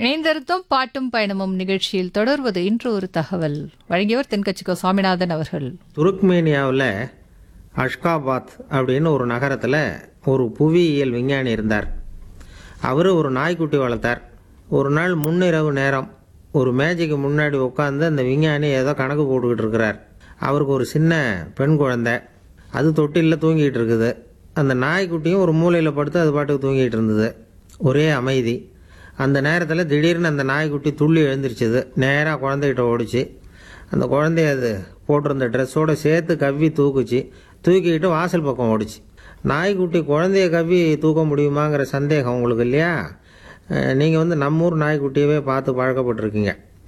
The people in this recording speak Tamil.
இணைந்திருத்தும் பாட்டும் பயணமும் நிகழ்ச்சியில் தொடர்வது இன்று ஒரு தகவல் வழங்கியவர் தென்கட்சிக்கோ சுவாமிநாதன் அவர்கள் துருக்மேனியாவில் அஷ்காபாத் அப்படின்னு ஒரு நகரத்தில் ஒரு புவியியல் விஞ்ஞானி இருந்தார் அவர் ஒரு நாய்க்குட்டி வளர்த்தார் ஒரு நாள் முன்னிரவு நேரம் ஒரு மேஜைக்கு முன்னாடி உட்காந்து அந்த விஞ்ஞானி ஏதோ கணக்கு போட்டுக்கிட்டு இருக்கிறார் அவருக்கு ஒரு சின்ன பெண் குழந்தை அது தொட்டிலில் தூங்கிட்டு இருக்குது அந்த நாய்க்குட்டியும் ஒரு மூலையில் படுத்து அது பாட்டுக்கு தூங்கிட்டு இருந்தது ஒரே அமைதி அந்த நேரத்தில் திடீர்னு அந்த நாய்க்குட்டி துள்ளி எழுந்திருச்சுது நேராக குழந்தைகிட்ட ஓடிச்சு அந்த குழந்தைய அது போட்டிருந்த ட்ரெஸ்ஸோட சேர்த்து கவ்வி தூக்குச்சு தூக்கிக்கிட்டு வாசல் பக்கம் ஓடிச்சு நாய்க்குட்டி குழந்தைய கவ்வி தூக்க முடியுமாங்கிற சந்தேகம் உங்களுக்கு இல்லையா நீங்கள் வந்து நம்ம ஊர் நாய்க்குட்டியவே பார்த்து பழக்கப்பட்டிருக்கீங்க